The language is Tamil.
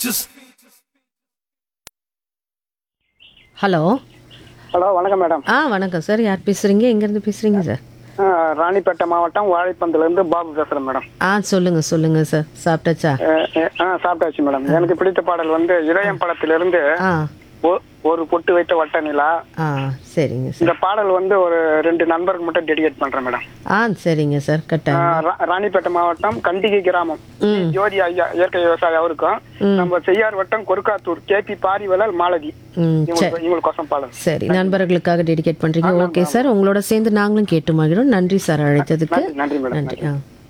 ஹலோ ஹலோ வணக்கம் மேடம் ஆ வணக்கம் சார் யார் பேசுகிறீங்க எங்கேருந்து பேசுகிறீங்க சார் ஆ, ராணிப்பேட்டை மாவட்டம் வாழைப்பந்துலேருந்து பாபு பேசுகிறேன் மேடம் ஆ சொல்லுங்கள் சொல்லுங்கள் சார் சாப்பிட்டாச்சா ஆ, ஆ சாப்பிட்டாச்சு மேடம் எனக்கு பிடித்த பாடல் வந்து இதயம் படத்திலிருந்து ஆ ஒ- ஒரு பொட்டு வைத்த வட்ட நிலா ஆ சரிங்க சார் இந்த பாடல் வந்து ஒரு ரெண்டு நண்பருக்கு மட்டும் டெடிகேட் பண்றேன் மேடம் ஆ சரிங்க சார் ஆ, கட்டாயம் ரா- ராணிப்பேட்டை மாவட்டம் கண்டிகை கிராமம் ஜோதி ஐயா இயற்கை விவசாயி அவருக்கும் நம்ம செய்யார் வட்டம் கொருக்காத்தூர் கேபி பாரிவலால் மாலதி ம் சரி இவங்களுக்கு இவங்களுக்கோசம் பாடல் சரி நண்பர்களுக்காக டெடிகேட் பண்ணுறீங்க ஓகே சார் உங்களோட சேர்ந்து நாங்களும் கேட்டு மகிழும் நன்றி சார் அழைத்ததுக்கு நன்றி நன்றி மேடம் நன்றி ஆ